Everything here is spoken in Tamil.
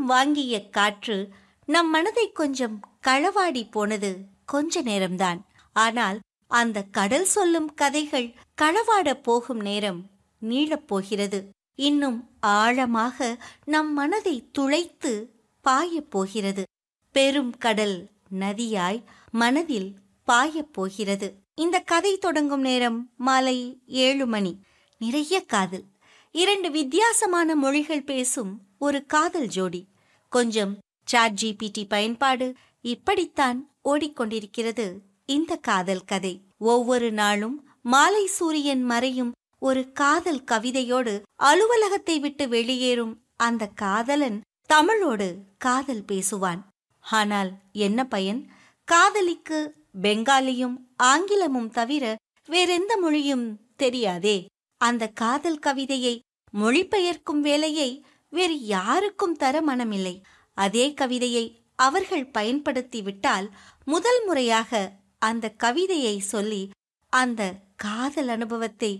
வாங்கிய காற்று நம் மனதை கொஞ்சம் களவாடி போனது கொஞ்ச நேரம்தான் ஆனால் அந்த கடல் சொல்லும் கதைகள் களவாட போகும் நேரம் நீளப் போகிறது இன்னும் ஆழமாக நம் மனதை துளைத்து பாயப் போகிறது பெரும் கடல் நதியாய் மனதில் பாயப் போகிறது இந்த கதை தொடங்கும் நேரம் மாலை ஏழு மணி நிறைய காதல் இரண்டு வித்தியாசமான மொழிகள் பேசும் ஒரு காதல் ஜோடி கொஞ்சம் சாட் ஜிபிடி பயன்பாடு இப்படித்தான் ஓடிக்கொண்டிருக்கிறது இந்த காதல் கதை ஒவ்வொரு நாளும் மாலை சூரியன் மறையும் ஒரு காதல் கவிதையோடு அலுவலகத்தை விட்டு வெளியேறும் அந்த காதலன் தமிழோடு காதல் பேசுவான் ஆனால் என்ன பயன் காதலிக்கு பெங்காலியும் ஆங்கிலமும் தவிர வேறெந்த மொழியும் தெரியாதே அந்த காதல் கவிதையை மொழிபெயர்க்கும் வேலையை வேறு யாருக்கும் தர மனமில்லை அதே கவிதையை அவர்கள் பயன்படுத்தி விட்டால் முதல் முறையாக அந்த கவிதையை சொல்லி அந்த காதல் அனுபவத்தை